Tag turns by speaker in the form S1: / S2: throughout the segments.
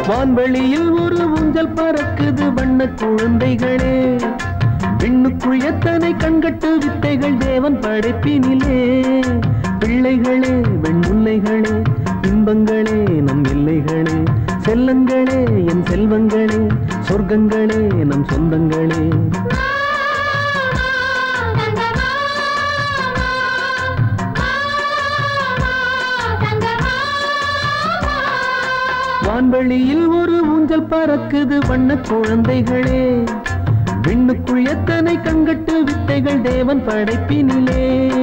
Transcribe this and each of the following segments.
S1: வான்வெளியில் ஒரு ஊஞ்சல் பறக்குது வண்ண குழந்தைகளே விண்ணுக்குள் எத்தனை கண்கட்டு வித்தைகள் தேவன் படைப்பினிலே பிள்ளைகளே வெண்முல்லைகளே இன்பங்களே நம் எல்லைகளே செல்லங்களே என் செல்வங்களே சொர்க்கங்களே நம் சொந்தங்களே வான்வெளியில் ஒரு ஊஞ்சல் பறக்குது வண்ண குழந்தைகளே விண்ணுக்குள் எத்தனை கண்கட்டு வித்தைகள் தேவன் படைப்பினிலே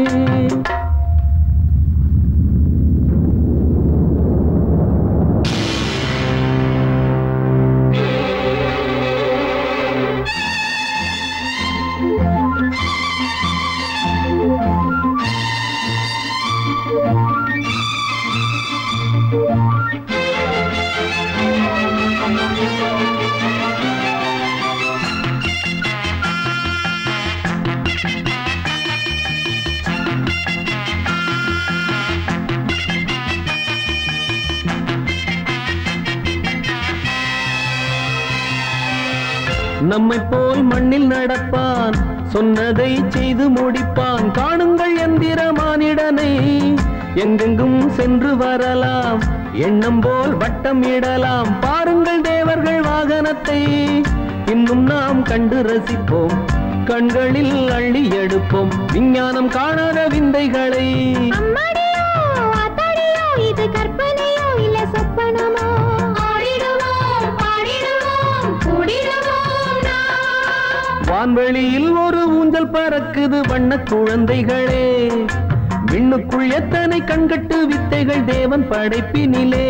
S1: நம்மை போல் மண்ணில் நடப்பான் சொன்னதை செய்து முடிப்பான் காணுங்கள் எந்திர மானிடனை எங்கெங்கும் சென்று வரலாம் எண்ணம் போல் வட்டம் இடலாம் பாருங்கள் தேவர்கள் வாகனத்தை இன்னும் நாம் கண்டு ரசிப்போம் கண்களில் அள்ளி எடுப்போம் விஞ்ஞானம் காணாத விந்தைகளை
S2: அம்மாடியோ ஆத்தாடியோ இது கற்பனையோ இல்ல சொப்பனமோ ஆடிடுவோம் பாடிடுவோம் கூடிடுவோம் நாம்
S1: வான்வெளியில் ஒரு ஊஞ்சல் பறக்குது வண்ண குழந்தைகளே விண்ணுக்குள் எத்தனை கண்கட்டு வித்தைகள் தேவன் படைப்பினிலே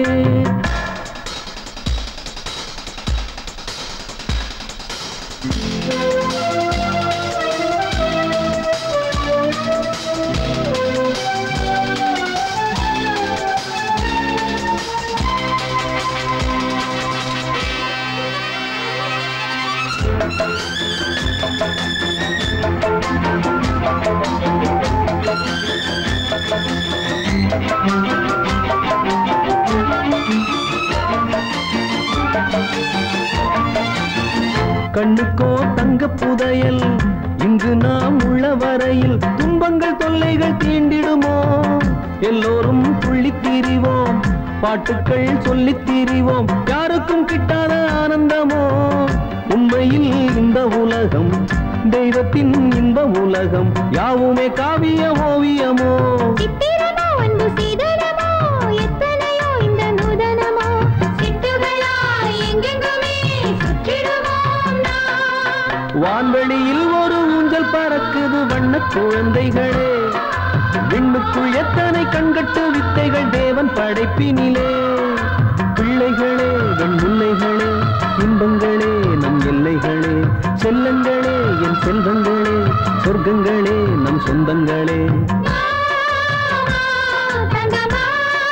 S1: கண்ணுக்கோ தங்க புதையல் இங்கு நாம் உள்ள வரையில் துன்பங்கள் தொல்லைகள் தீண்டிடுமோ எல்லோரும் துள்ளித் திரிவோம் பாட்டுக்கள் சொல்லித் திரிவோம் யாருக்கும் கிட்டாத ஆனந்தமோ உண்மையில் இந்த உலகம் தெய்வத்தின் இன்ப உலகம் யாவுமே காவிய ஓவியமோ
S2: சித்திரமோ அன்பு சீதனமோ எத்தனையோ இந்த நூதனமோ சிட்டுகளாய் எங்கெங்குமே சுற்றிடுவோம் நாம்
S1: வான்வெளியில் ஒரு ஊஞ்சல் பறக்குது வண்ண குழந்தைகளே விண்ணுக்குள் எத்தனை கண்கட்டு வித்தைகள் தேவன் படைப்பினிலே பிள்ளைகளே வெண்முல்லைகளே இன்பங்களே நம் எல்லைகளே செல்லங்களே என் செல்வங்களே சொர்க்கங்களே நம் சொந்தங்களே
S2: தங்கமா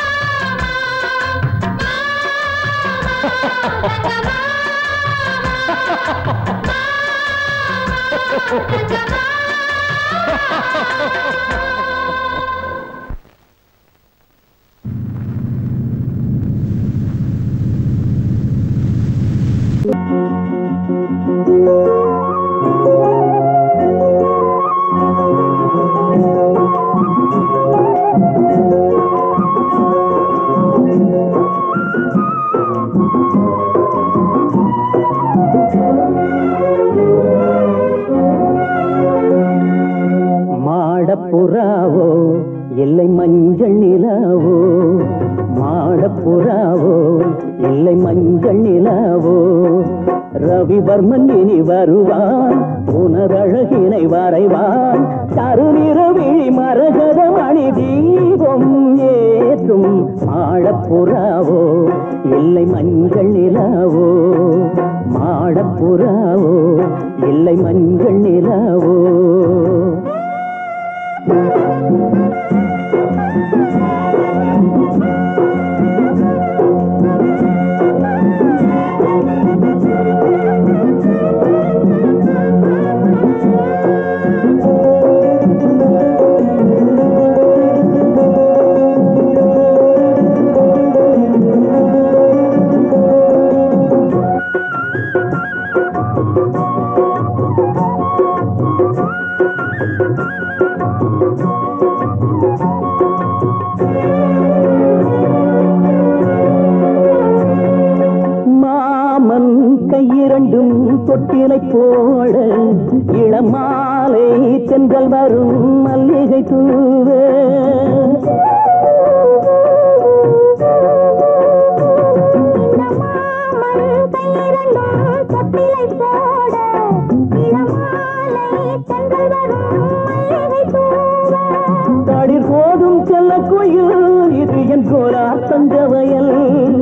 S1: மாடப்புறாவோ எல்லை மஞ்சள் நிலாவோ மாடப்புறாவோ எல்லை மஞ்சள் நிலாவோ ரவிவர்மன் இனி வருவான் உனதழகினை வரைவான் கருநிறவிழி மரகத மணி தீபம் ஏற்றும் மாடப்புறாவோ எல்லை மஞ்சள் நிலாவோ மாடப்புறாவோ எல்லை மஞ்சள் நிலாவோ வரும் மல்லிகை தூவே
S2: மாமன் கையிரண்டும் தொட்டிலை போட இளமாலை தென்றல் வரும் மல்லிகை தூவ
S1: தாடிர் போதும் செல்ல கோயில் இது என் கோலா தந்த வயல்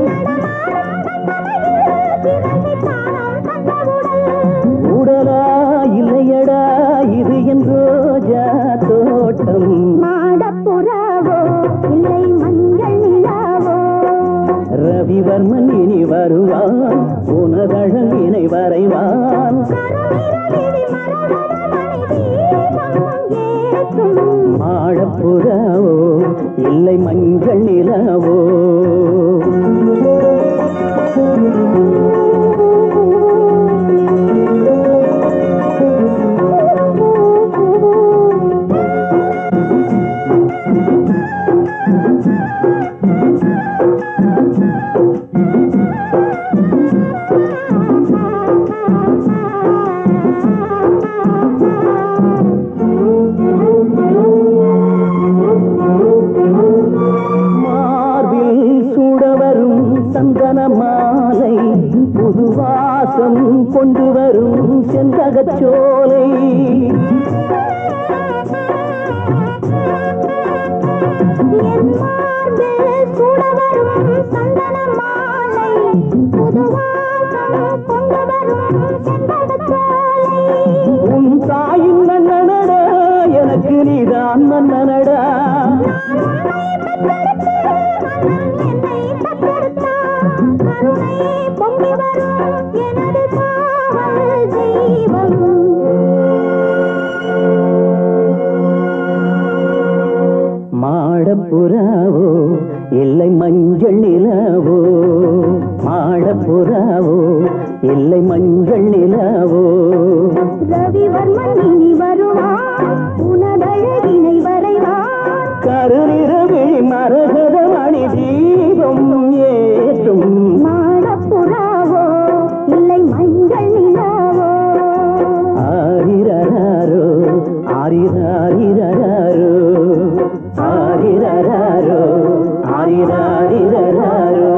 S1: உடலா இல்லையடா இது என் ரோஜா தோட்டம்
S2: மாடப்புறாவோ இல்லை மஞ்சள் நிலாவோ
S1: ரவிவர்மன் இனி வருவான் உனதழகினை வரைவான்
S2: கருநிறவிழி மரகதமணி தீபம் ஏற்றும்
S1: மாடப்புறாவோ இல்லை மஞ்சள் நிலாவோ மார்பில் சூடவரும் சந்தன மாலை புதுவாசம் கொண்டு வரும் செந்தகச்சோலை
S2: என் மார்பில் சூடவரும் சந்தன மாலை புதுவாசம் கொண்டு வரும் செண்பகச்சோலை
S1: உன் தாயின் மன்னனடா எனக்கு நீதான் மன்னனடா
S2: என்னை தத்தெடுத்தான் கருணை பொங்கி வரும் எனது காவல் தெய்வம்
S1: மாடப்புறாவோ இல்லை மஞ்சள் நிலாவோ மாடப்புறாவோ இல்லை மஞ்சள் நிலாவோ
S2: ரவிவர்மன் இனி வருவான் உனதழகினை வரைவான்
S1: கருநிறவிழி மரகத மணி தீபம் ஏற்றும்
S2: மாடப்புறாவோ இல்லை மஞ்சள் நிலாவோ
S1: ஆரிரராரோ ஆரிராரிரராரோ ஆரிரராரோ ஆரிராரிரராரோ